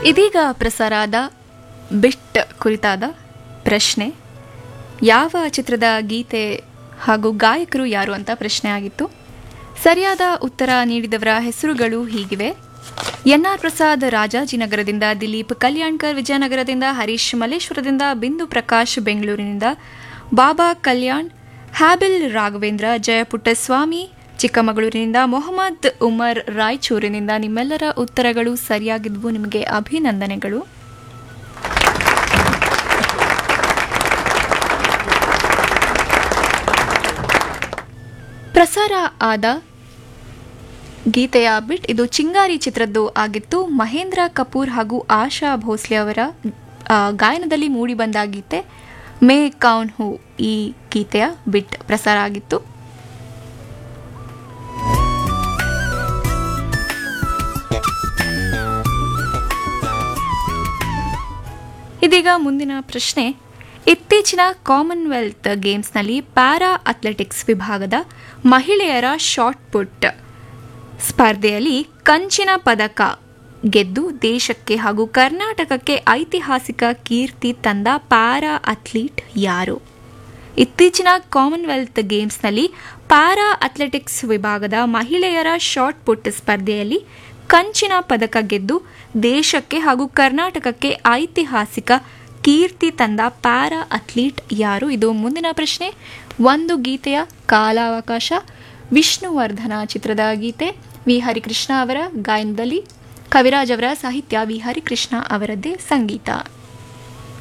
ಇದೀಗ ಪ್ರಸಾರ ಆದ ಬಿಟ್ ಕುರಿತಾದ ಪ್ರಶ್ನೆ ಯಾವ ಚಿತ್ರದ ಗೀತೆ ಹಾಗೂ ಗಾಯಕರು ಯಾರು ಅಂತ ಪ್ರಶ್ನೆ ಆಗಿತ್ತು ಸರಿಯಾದ ಉತ್ತರ ನೀಡಿದವರ ಹೆಸರುಗಳು ಹೀಗಿವೆ ಎನ್ ಆರ್ ಪ್ರಸಾದ್ ರಾಜಾಜಿನಗರದಿಂದ ದಿಲೀಪ್ ಕಲ್ಯಾಣ್ಕರ್ ವಿಜಯನಗರದಿಂದ ಹರೀಶ್ ಮಲ್ಲೇಶ್ವರದಿಂದ ಬಿಂದು ಪ್ರಕಾಶ್ ಬೆಂಗಳೂರಿನಿಂದ ಬಾಬಾ ಕಲ್ಯಾಣ್ ಹ್ಯಾಬಿಲ್ ರಾಘವೇಂದ್ರ ಜಯಪುಟ್ಟಸ್ವಾಮಿ ಚಿಕ್ಕಮಗಳೂರಿನಿಂದ ಮೊಹಮ್ಮದ್ ಉಮರ್ ರಾಯಚೂರಿನಿಂದ ನಿಮ್ಮೆಲ್ಲರ ಉತ್ತರಗಳು ಸರಿಯಾಗಿದ್ವು ನಿಮಗೆ ಅಭಿನಂದನೆಗಳು ಪ್ರಸಾರ ಆದ ಗೀತೆಯ ಬಿಟ್ ಇದು ಚಿಂಗಾರಿ ಚಿತ್ರದ್ದು ಆಗಿತ್ತು ಮಹೇಂದ್ರ ಕಪೂರ್ ಹಾಗೂ ಆಶಾ ಭೋಸ್ಲೆ ಅವರ ಆ, ಗಾಯನದಲ್ಲಿ ಮೂಡಿಬಂದ ಗೀತೆ ಮೇ ಕೌನ್ ಹೂ ಈ ಗೀತೆಯ ಬಿಟ್ ಪ್ರಸಾರ ಆಗಿತ್ತು ಇದೀಗ ಮುಂದಿನ ಪ್ರಶ್ನೆ ಇತ್ತೀಚಿನ ಕಾಮನ್ವೆಲ್ತ್ ಗೇಮ್ಸ್ನಲ್ಲಿ ಪ್ಯಾರಾ ಅಥ್ಲೆಟಿಕ್ಸ್ ವಿಭಾಗದ ಮಹಿಳೆಯರ ಶಾರ್ಟ್ ಪುಟ್ ಸ್ಪರ್ಧೆಯಲ್ಲಿ ಕಂಚಿನ ಪದಕ ಗೆದ್ದು ದೇಶಕ್ಕೆ ಹಾಗೂ ಕರ್ನಾಟಕಕ್ಕೆ ಐತಿಹಾಸಿಕ ಕೀರ್ತಿ ತಂದ ಪ್ಯಾರಾ ಅಥ್ಲೀಟ್ ಯಾರು ಇತ್ತೀಚಿನ ಕಾಮನ್ವೆಲ್ತ್ ಗೇಮ್ಸ್ನಲ್ಲಿ ಪ್ಯಾರಾ ಅಥ್ಲೆಟಿಕ್ಸ್ ವಿಭಾಗದ ಮಹಿಳೆಯರ ಶಾರ್ಟ್ ಪುಟ್ ಸ್ಪರ್ಧೆಯಲ್ಲಿ ಕಂಚಿನ ಪದಕ ಗೆದ್ದು ದೇಶಕ್ಕೆ ಹಾಗೂ ಕರ್ನಾಟಕಕ್ಕೆ ಐತಿಹಾಸಿಕ ಕೀರ್ತಿ ತಂದ ಪ್ಯಾರಾ ಅಥ್ಲೀಟ್ ಯಾರು ಇದು ಮುಂದಿನ ಪ್ರಶ್ನೆ ಒಂದು ಗೀತೆಯ ಕಾಲಾವಕಾಶ ವಿಷ್ಣುವರ್ಧನ ಚಿತ್ರದ ಗೀತೆ ವಿ ಹರಿಕೃಷ್ಣ ಅವರ ಗಾಯನದಲ್ಲಿ ಕವಿರಾಜ್ ಅವರ ಸಾಹಿತ್ಯ ವಿ ಹರಿಕೃಷ್ಣ ಅವರದ್ದೇ ಸಂಗೀತ